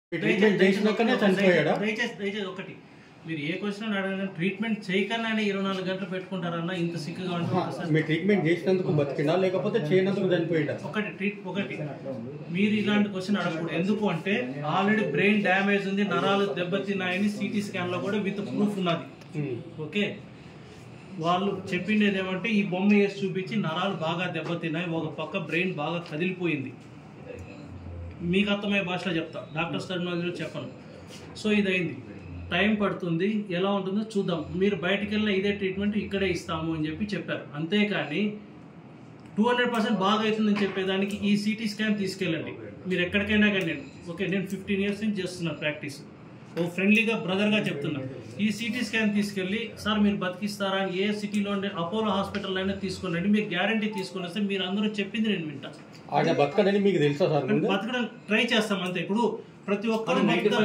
Treatment చేసినాకనే చనిపోయాడా దయచేసి దయచేసి ఒకటి మీరు ఏ క్వశ్చన్ అడగండి ట్రీట్మెంట్ చేయకనే ఇరవై నాలుగు గంటలు పెట్టుకుంటారన్న ఇంత సిక్కుగా ఉంటుంది సార్ మీ ట్రీట్మెంట్ చేసినందుకు బతికినా లేకపోతే చేయనందుకు చనిపోయాడా ఒకటి ట్రీట్ ఒకటి మీరు ఇలాంటి క్వశ్చన్ అడగకూడదు ఎందుకు అంటే ఆల్రెడీ బ్రెయిన్ డ్యామేజ్ ఉంది నరాలు దెబ్బతిన్నాయని సిటీ స్కాన్ లో కూడా విత్ ప్రూఫ్ ఉన్నది ఓకే వాళ్ళు చెప్పిండేది ఏమంటే ఈ బొమ్మ వేసి చూపించి నరాలు బాగా దెబ్బతిన్నాయి ఒక పక్క బ్రెయిన్ బాగా కదిలిపోయింది మీకు అర్థమయ్యే భాషలో చెప్తా డాక్టర్స్ టెర్మినాలజీలో చెప్పను సో ఇది అయింది టైం పడుతుంది ఎలా ఉంటుందో చూద్దాం మీరు బయటికి వెళ్ళిన ఇదే ట్రీట్మెంట్ ఇక్కడే ఇస్తాము అని చెప్పి చెప్పారు అంతేకాని టూ హండ్రెడ్ పర్సెంట్ బాగా అవుతుందని చెప్పేదానికి ఈ సిటీ స్కాన్ తీసుకెళ్ళండి మీరు ఎక్కడికైనా కానీ నేను ఓకే నేను ఫిఫ్టీన్ ఇయర్స్ నుంచి చేస్తున్నాను ప్రాక్టీస్ ఓ ఫ్రెండ్లీగా బ్రదర్గా చెప్తున్నా ఈ సిటీ స్కాన్ తీసుకెళ్ళి సార్ మీరు బతికిస్తారా అని ఏ సిటీలో ఉండే అపోలో హాస్పిటల్ అయినా తీసుకునండి మీకు గ్యారంటీ తీసుకొని వస్తే మీరు అందరూ చెప్పింది నేను వింటా ఆయన బతకడని మీకు తెలుసా సార్ ముందు బతకడం ట్రై చేస్తాం అంతే ఇప్పుడు ప్రతి ఒక్కరు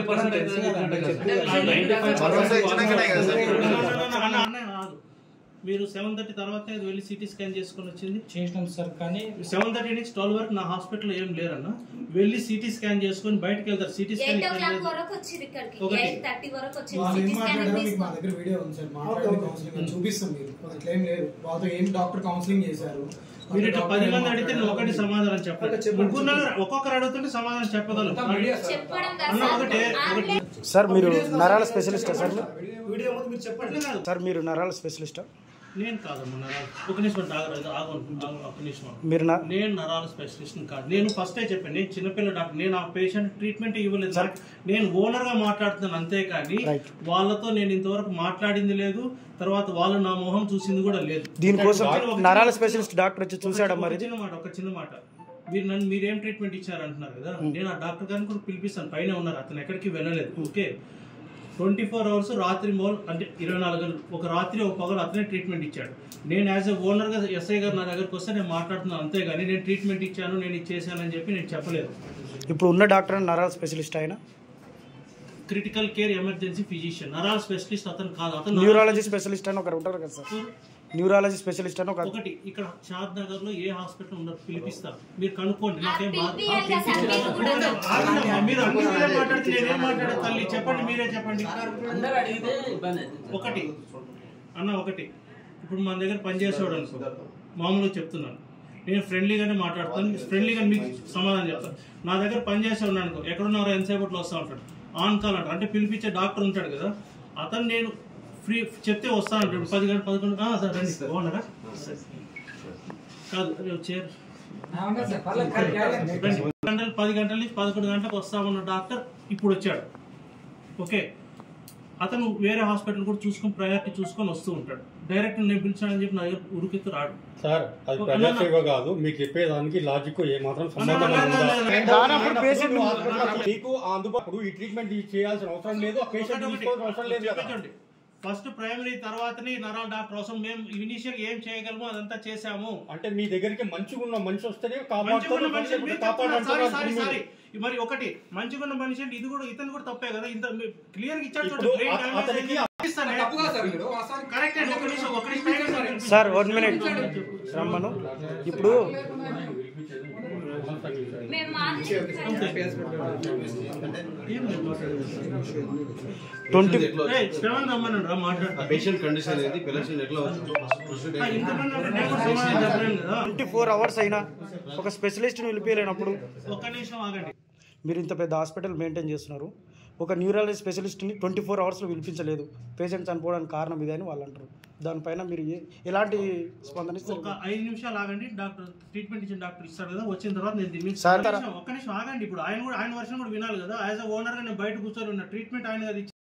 భరోసా ఇచ్చినాకనే కదా సార్ అన్న, అన్న, కాదు. మీరు సెవెన్ థర్టీ తర్వాత వెళ్ళి సిటీ స్కాన్ చేసుకొని వచ్చింది చేసినాం సార్ కానీ సెవెన్ థర్టీ నుంచి ట్వెల్వ్ వరకు నా హాస్పిటల్ ఏం లేరన్న వెళ్ళి సిటీ స్కాన్ చేసుకొని బయటకు వెళ్తారు సిటీ స్కాన్ ఎయిట్ ఓ ఇక్కడ క్లాక్ లేదు. వరకు వచ్చింది ఇక్కడికి ఒకటి. ఎయిట్ థర్టీ వరకు వచ్చింది వాళ్ళు ఏం సిటీ స్కాన్ మాట్లాడారో మీకు మా తీసుకో దగ్గర వీడియో ఉంది సార్ మాట్లాడి కౌన్సిలింగ్ అని చూపిస్తాం మీరు అట్లా ఏం లేదు వాళ్ళతో ఏం డాక్టర్ కౌన్సిలింగ్ చేశారు మీరు ఇట్లా డాక్టర్ పది ఏం మంది అడిగితే నేను ఒకటి మాట్లాడారు? సమాధానం చెప్పాలి చెప్పండి, ముగ్గురు ఒక్కొక్కరు అడుగుతుంటే సమాధానం చెప్పగలను చెప్పడం అన్న కాదు ఒకటే సార్ ఒకటి సార్ మీరు నరాల స్పెషలిస్టా సార్ మీరు? వీడియో ముందు మీరు చెప్పండి అట్లా కాదు సార్ మీరు నరాల స్పెషలిస్టా నేను కాదమ్మా నరాలు ఒక నిమిషం ఆగరాదు ఆగు ఆగు, ఒక నిమిషం ఆగు. మీరు నా నేను నరాల స్పెషలిస్ట్ కాదు నేను ఫస్ట్ చెప్పాను నేను చిన్నపిల్ల డాక్టర్ నేను ఆ పేషెంట్ ట్రీట్మెంట్ ఇవ్వలేదు సార్ నేను ఓనర్ గా మాట్లాడుతున్నాను అంతేకాని Right. వాళ్ళతో నేను ఇంతవరకు మాట్లాడింది లేదు తర్వాత వాళ్ళు నా మొహం చూసింది కూడా లేదు దీనికోసం ఒక చిన్న- నరాల స్పెషలిస్ట్ డాక్టర్ వచ్చి చూసాడా ఒక మరి చిన్న మాట ఒక చిన్న మాట మీరు నన్ను మీరేం ట్రీట్మెంట్ ఇచ్చారు అంటున్నారు కదా నేను ఆ డాక్టర్ గారిని కూడా పిలిపిస్తాను పైన ఉన్నారు అతను ఎక్కడికి వెళ్ళలేదు ఓకే ట్వంటీ ఫోర్ అవర్స్ రాత్రి మోల్ అంటే ఇరవై నాలుగు గంటలు ఒక రాత్రి ఒక పగలు అతనే ట్రీట్మెంట్ ఇచ్చాడు నేను యాజ్ ఎ ఓనర్గా ఎస్ఐ గారు నా దగ్గరకు వస్తే నేను మాట్లాడుతున్నాను అంతేగాని నేను ట్రీట్మెంట్ ఇచ్చాను నేను ఇచ్చేసాను అని చెప్పి నేను చెప్పలేదు ఇప్పుడు ఉన్న డాక్టర్ నరాల స్పెషలిస్ట్ ఆయన క్రిటికల్ కేర్ ఎమర్జెన్సీ ఫిజిషియన్ నరాల స్పెషలిస్ట్ అతను కాదు అతను న్యూరాలజీ స్పెషలిస్ట్ అని ఒకరు ఉంటారు కదా సార్ న్యూరాలజీ స్పెషలిస్ట్ అని ఒక ఒకటి ఇక్కడ షాద్ నగర్ లో ఏ హాస్పిటల్ ఉండదు పిలిపిస్తారు మీరు కనుక్కోండి నాకేం బాధ పిలిపియాలి కదా సార్, మీరు కూడా ఆగండి, మీరు అన్ని మీరే మాట్లాడితే నేనేం మాట్లాడే తల్లి చెప్పండి మీరే చెప్పండి అందరు అడిగితే ఇబ్బంది ఒకటి అన్న ఒకటి ఇప్పుడు మన దగ్గర పనిచేసేవాడు అనుకో మామూలుగా చెప్తున్నాను నేను ఫ్రెండ్లీగానే మాట్లాడతాను ఫ్రెండ్లీగా మీకు సమాధానం చెప్తాను నా దగ్గర పనిచేసే ఉన్నాను అనుకో ఎక్కడున్నారో ఎంతసేపట్లో వస్తా ఉంటాడు ఆన్ కాల్ అంటాడు అంటే పిలిపించే డాక్టర్ ఉంటాడు కదా అతను నేను ఫ్రీ చెప్తే వస్తానంటాడు పది గంటలు పదకొండు "ఆ, సార్ రండి బాగున్నారా కాదు చైర్ రండి. గంటలు పది గంటల నుంచి పదకొండు గంటలకు వస్తామన్న డాక్టర్ ఇప్పుడు వచ్చాడు ఓకే అతను వేరే హాస్పిటల్ కూడా చూసుకొని ప్రయారిటీ చూసుకొని వస్తూ ఉంటాడు డైరెక్ట్ నేను పిలిచానని చెప్పి నా దగ్గర ఉరికెత్తు రాడు సార్ అది ప్రజాసేవ కాదు మీకు చెప్పేదానికి లాజిక్ ఏమాత్రం సంబంధం అన్న, అన్న, ఉందా? అన్న, అన్న, రానప్పుడు పేషెంట్ నువ్వు హాస్పిటల్ మీకు అందుబాటు ఈ ట్రీట్మెంట్ చేయాల్సిన అవసరం లేదు ఆ పేషెంట్ తీసుకోవాల్సిన అవసరం లేదు కదా ఫస్ట్ ప్రైమరీ తర్వాతనే నరాల డాక్టర్ కోసం మేము ఇనిషియల్ ఏం చేయగలమో అదంతా చేసాము అంటే మీ దగ్గరికి మంచిగా ఉన్న మనిషి వస్తేనే మంచిగున్న మనిషి మీరు చెప్తున్నారు. Sorry, sorry, sorry. కాపాడుతారు మరి ఒకటి మంచిగున్న మనిషి అంటే ఇది కూడా ఇతను కూడా తప్పే కదా ఇంత క్లియర్ గా ఇచ్చాడు ఇప్పుడు చూడండి బ్రెయిన్ అత- డ్యామేజ్ అతనికి అయింది. ఇస్తానే. కరెక్ట్ అండి ఒక నిమిషం ఒక నిమిషం టైం ఇస్తాను. సార్ వన్ మినిట్ రమ్మను ఇప్పుడు మేము మాట్లాడుతున్నాం ఏం లేదు, మాట్లాడేది. ట్వంటీ ఏయ్, శ్రవణ్ రమ్మనండి రా మాట్లాడతా పేషెంట్ కండిషన్ ఏంది పేషెంట్ ఎట్లా ప్రొసీడ్ ఆ, ఇంతమంది ఉంటే నేను కూడా సమాధానం చెప్పలేను కదా ట్వంటీ ఫోర్ అవర్స్ అయినా ఒక స్పెషలిస్ట్ని పిలిపిలేనప్పుడు ఒక్క నిమిషం ఆగండి మీరు ఇంత పెద్ద హాస్పిటల్ మెయింటైన్ చేస్తున్నారు ఒక న్యూరాలజీ స్పెషలిస్ట్ని ట్వంటీ ఫోర్ అవర్స్లో పిలిపించలేదు పేషెంట్ చనిపోవడానికి కారణం ఇదే అని వాళ్ళు అంటారు దానిపైన మీరు ఏ- ఎలాంటి స్పందన ఇస్తారు ఒక ఐదు నిమిషాలు ఆగండి డాక్టర్ ట్రీట్మెంట్ ఇచ్చిన డాక్టర్ ఇస్తాడు కదా వచ్చిన తర్వాత నేను దీన్ని సార్, ఒక్క నిమిషం, ఒక్క నిమిషం ఆగండి ఇప్పుడు ఆయన కూడా ఆయన వర్షం కూడా వినాలి కదా యాజ్ అ ఓనర్ గా నేను బయట కూర్చొని ఉన్న ట్రీట్మెంట్ ఆయన కదా ఇచ్చి